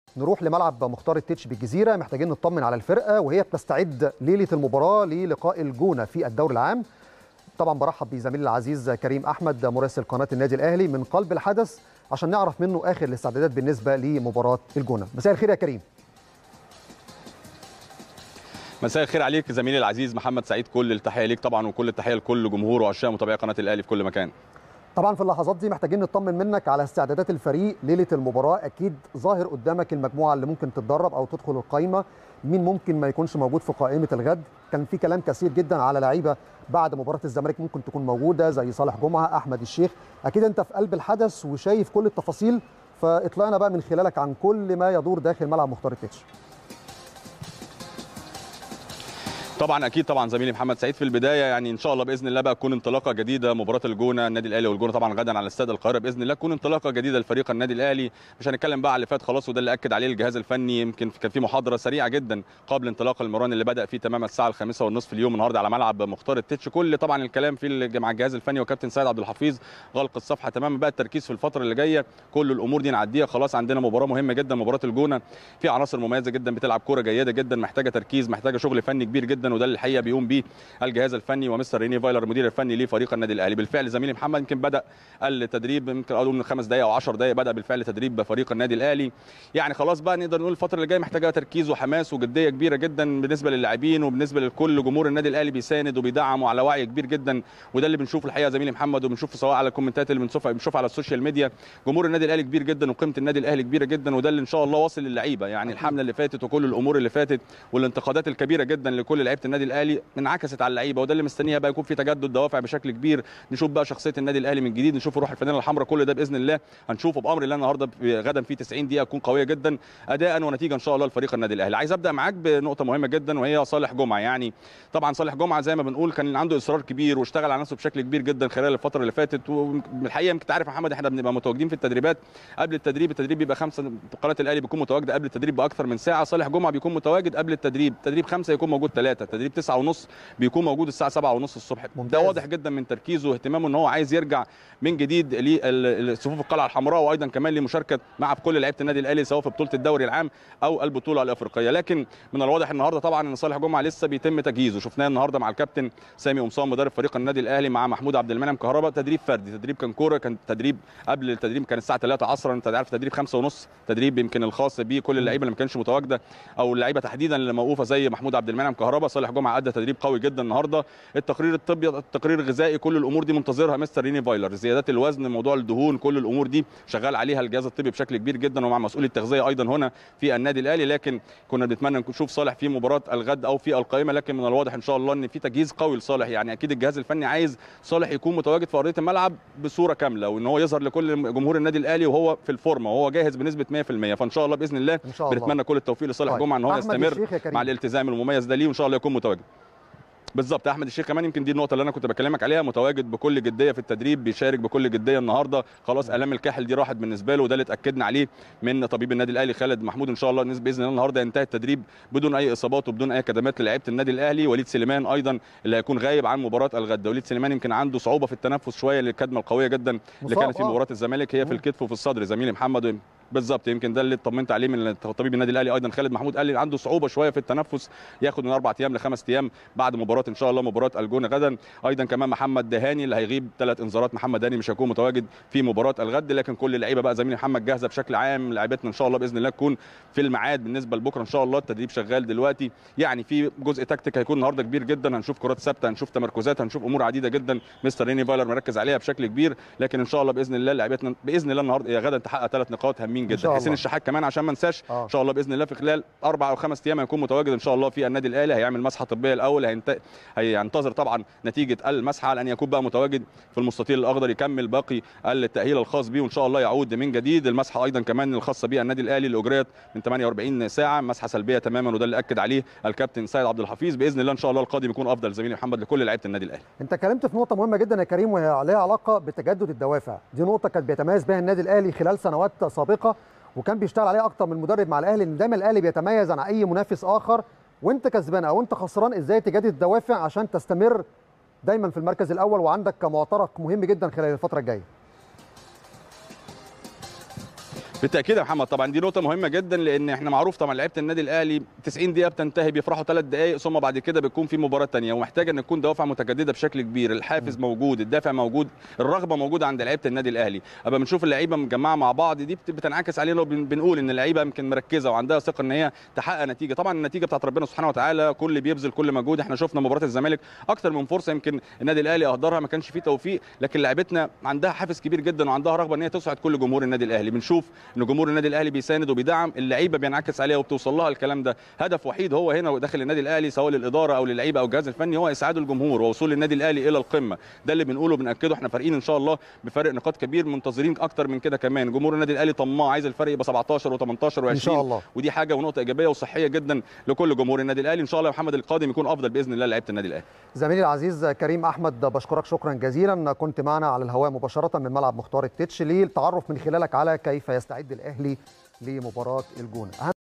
نروح لملعب مختار التتش بالجزيره محتاجين نطمن على الفرقه وهي بتستعد ليله المباراه للقاء الجونه في الدوري العام طبعا برحب بزميلي العزيز كريم احمد مراسل قناه النادي الاهلي من قلب الحدث عشان نعرف منه اخر الاستعدادات بالنسبه لمباراه الجونه مساء الخير يا كريم مساء الخير عليك زميلي العزيز محمد سعيد كل التحيه ليك طبعا وكل التحيه لكل جمهور وعشاق متابعي قناه الاهلي في كل مكان طبعا في اللحظات دي محتاجين نطمن منك على استعدادات الفريق ليله المباراه اكيد ظاهر قدامك المجموعه اللي ممكن تتدرب او تدخل القائمه مين ممكن ما يكونش موجود في قائمه الغد كان في كلام كثير جدا على لعيبه بعد مباراه الزمالك ممكن تكون موجوده زي صالح جمعه احمد الشيخ اكيد انت في قلب الحدث وشايف كل التفاصيل فاطلعنا بقى من خلالك عن كل ما يدور داخل ملعب مختار التتش طبعا اكيد طبعا زميلي محمد سعيد في البدايه يعني ان شاء الله باذن الله بقى تكون انطلاقه جديده مباراه الجونه النادي الاهلي والجونه طبعا غدا على استاد القاهره باذن الله تكون انطلاقه جديده لفريق النادي الاهلي مش هنتكلم بقى على اللي فات خلاص وده اللي اكد عليه الجهاز الفني يمكن كان في محاضره سريعه جدا قبل انطلاق المران اللي بدا فيه تمام الساعه الخامسة والنصف اليوم النهارده على ملعب مختار التتش كل طبعا الكلام في مع الجهاز الفني وكابتن سيد عبد الحفيظ غلق الصفحه تماما بقى التركيز في الفتره اللي جايه كل الامور دي نعديها خلاص عندنا مباراه مهمه جدا مباراه الجونه في عناصر مميزه جدا بتلعب كوره جيده جدا محتاجه تركيز محتاجه شغل فني كبير جدا وده اللي الحقيقه بيقوم بيه الجهاز الفني ومستر ريني فايلر المدير الفني لفريق النادي الاهلي بالفعل زميلي محمد يمكن بدا التدريب يمكن اقول من خمس دقائق او 10 دقائق بدا بالفعل تدريب فريق النادي الاهلي يعني خلاص بقى نقدر نقول الفتره اللي جايه محتاجه تركيز وحماس وجديه كبيره جدا بالنسبه للاعبين وبالنسبه لكل جمهور النادي الاهلي بيساند وبيدعم وعلى وعي كبير جدا وده اللي بنشوفه الحقيقه زميلي محمد وبنشوفه سواء على الكومنتات اللي بنشوفها بنشوفها على السوشيال ميديا جمهور النادي الاهلي كبير جدا وقيمه النادي الاهلي كبيره جدا وده اللي ان شاء الله واصل للعيبه يعني الحمله اللي فاتت وكل الامور اللي فاتت والانتقادات الكبيره جدا لكل لعيبه النادي الاهلي انعكست على اللعيبه وده اللي مستنيها بقى يكون في تجدد دوافع بشكل كبير نشوف بقى شخصيه النادي الاهلي من جديد نشوف روح الفانيلا الحمراء كل ده باذن الله هنشوفه بامر الله النهارده غدا في 90 دقيقه تكون قويه جدا اداء ونتيجه ان شاء الله لفريق النادي الاهلي عايز ابدا معاك بنقطه مهمه جدا وهي صالح جمعه يعني طبعا صالح جمعه زي ما بنقول كان عنده اصرار كبير واشتغل على نفسه بشكل كبير جدا خلال الفتره اللي فاتت والحقيقه يمكن تعرف محمد احنا بنبقى متواجدين في التدريبات قبل التدريب التدريب بيبقى خمسه قناه الاهلي بيكون متواجده قبل التدريب باكثر من ساعه صالح جمعه بيكون متواجد قبل التدريب تدريب خمسه يكون موجود ثلاثه تدريب تسعة ونص بيكون موجود الساعه سبعة ونص الصبح ممتاز. ده واضح جدا من تركيزه واهتمامه ان هو عايز يرجع من جديد لصفوف القلعه الحمراء وايضا كمان لمشاركه مع كل لعيبه النادي الاهلي سواء في بطوله الدوري العام او البطوله الافريقيه لكن من الواضح النهارده طبعا ان صالح جمعه لسه بيتم تجهيزه شفناه النهارده مع الكابتن سامي قمصان مدرب فريق النادي الاهلي مع محمود عبد المنعم كهربا تدريب فردي تدريب كان كوره كان تدريب قبل التدريب كان الساعه 3 عصرا انت عارف تدريب 5 ونص تدريب يمكن الخاص بيه كل اللعيبه اللي ما كانش متواجده او اللعيبه تحديدا اللي موقوفه زي محمود عبد المنعم كهربا صالح جمعه ادى تدريب قوي جدا النهارده التقرير الطبي التقرير الغذائي كل الامور دي منتظرها مستر ريني فايلر زيادات الوزن موضوع الدهون كل الامور دي شغال عليها الجهاز الطبي بشكل كبير جدا ومع مسؤول التغذيه ايضا هنا في النادي الاهلي لكن كنا بنتمنى نشوف صالح في مباراه الغد او في القائمه لكن من الواضح ان شاء الله ان في تجهيز قوي لصالح يعني اكيد الجهاز الفني عايز صالح يكون متواجد في ارضيه الملعب بصوره كامله وان هو يظهر لكل جمهور النادي الاهلي وهو في الفورمه وهو جاهز بنسبه 100% فان شاء الله باذن الله إن شاء الله. بنتمنى كل التوفيق لصالح طيب. جمعه ان هو أحمد يستمر الشيخ يا كريم. مع الالتزام المميز ده ليه وان شاء الله يكون متواجد بالظبط احمد الشيخ كمان يمكن دي النقطه اللي انا كنت بكلمك عليها متواجد بكل جديه في التدريب بيشارك بكل جديه النهارده خلاص الام الكاحل دي راحت بالنسبه له وده اللي اتاكدنا عليه من طبيب النادي الاهلي خالد محمود ان شاء الله باذن الله النهارده ينتهي التدريب بدون اي اصابات وبدون اي كدمات للاعيبه النادي الاهلي وليد سليمان ايضا اللي هيكون غايب عن مباراه الغد وليد سليمان يمكن عنده صعوبه في التنفس شويه للكدمه القويه جدا اللي مصاب، كانت في آه. مباراه الزمالك هي في مم. الكتف وفي الصدر زميلي محمد بالظبط يمكن ده اللي اطمنت عليه من طبيب النادي الاهلي ايضا خالد محمود قال لي عنده صعوبه شويه في التنفس ياخد من اربع ايام لخمس ايام بعد مباراه ان شاء الله مباراه الجونه غدا ايضا كمان محمد دهاني اللي هيغيب ثلاث انذارات محمد دهاني مش هيكون متواجد في مباراه الغد لكن كل اللعيبه بقى زميلي محمد جاهزه بشكل عام لعيبتنا ان شاء الله باذن الله تكون في الميعاد بالنسبه لبكره ان شاء الله التدريب شغال دلوقتي يعني في جزء تكتيك هيكون النهارده كبير جدا هنشوف كرات ثابته هنشوف تمركزات هنشوف امور عديده جدا مستر ريني فايلر مركز عليها بشكل كبير لكن ان شاء الله باذن الله لعيبتنا باذن الله النهارده غدا تحقق ثلاث نقاط هامين إن شاء جدا حسين الله. الشحات كمان عشان ما انساش آه. ان شاء الله باذن الله في خلال اربع او خمس ايام هيكون متواجد ان شاء الله في النادي الاهلي هيعمل مسحه طبيه الاول هينت... هينتظر طبعا نتيجه المسحه على ان يكون بقى متواجد في المستطيل الاخضر يكمل باقي التاهيل الخاص بيه وان شاء الله يعود من جديد المسحه ايضا كمان الخاصه بيه النادي الاهلي اللي اجريت من 48 ساعه مسحه سلبيه تماما وده اللي اكد عليه الكابتن سيد عبد الحفيظ باذن الله ان شاء الله القادم يكون افضل زميلي محمد لكل لعيبه النادي الاهلي انت اتكلمت في نقطه مهمه جدا يا كريم وهي عليها علاقه بتجدد الدوافع دي نقطه كانت بيتميز بها النادي الاهلي خلال سنوات سابقه وكان بيشتغل عليها اكتر من مدرب مع الاهلي ان دايما الاهلي بيتميز عن اي منافس اخر وانت كسبان او انت خسران ازاي تجدد الدوافع عشان تستمر دايما في المركز الاول وعندك معترك مهم جدا خلال الفتره الجايه بالتاكيد يا محمد طبعا دي نقطه مهمه جدا لان احنا معروف طبعا لعيبه النادي الاهلي 90 دقيقه بتنتهي بيفرحوا ثلاث دقائق ثم بعد كده بيكون في مباراه ثانيه ومحتاجه ان تكون دوافع متجدده بشكل كبير الحافز موجود الدافع موجود الرغبه موجوده عند لعيبه النادي الاهلي ابقى بنشوف اللعيبه مجمعه مع بعض دي بت- بتنعكس علينا وبنقول ان اللعيبه يمكن مركزه وعندها ثقه ان هي تحقق نتيجه طبعا النتيجه بتاعت ربنا سبحانه وتعالى كل بيبذل كل مجهود احنا شفنا مباراه الزمالك اكتر من فرصه يمكن النادي الاهلي اهدرها ما كانش فيه توفيق لكن لعيبتنا عندها حافز كبير جدا وعندها رغبه ان هي تسعد كل جمهور النادي الاهلي بنشوف ان جمهور النادي الاهلي بيساند وبيدعم اللعيبه بينعكس عليها وبتوصل لها الكلام ده هدف وحيد هو هنا داخل النادي الاهلي سواء للاداره او للعيبه او الجهاز الفني هو اسعاد الجمهور ووصول النادي الاهلي الى القمه ده اللي بنقوله وبناكده احنا فارقين ان شاء الله بفرق نقاط كبير منتظرين اكتر من كده كمان جمهور النادي الاهلي طماع عايز الفرق يبقى 17 و18 و20 ان شاء الله ودي حاجه ونقطه ايجابيه وصحيه جدا لكل جمهور النادي الاهلي ان شاء الله يا محمد القادم يكون افضل باذن الله لعيبه النادي الاهلي زميلي العزيز كريم احمد بشكرك شكرا جزيلا كنت معنا على الهواء مباشره من ملعب مختار التتش للتعرف من خلالك على كيف يستعد الاهلي لمباراه الجونه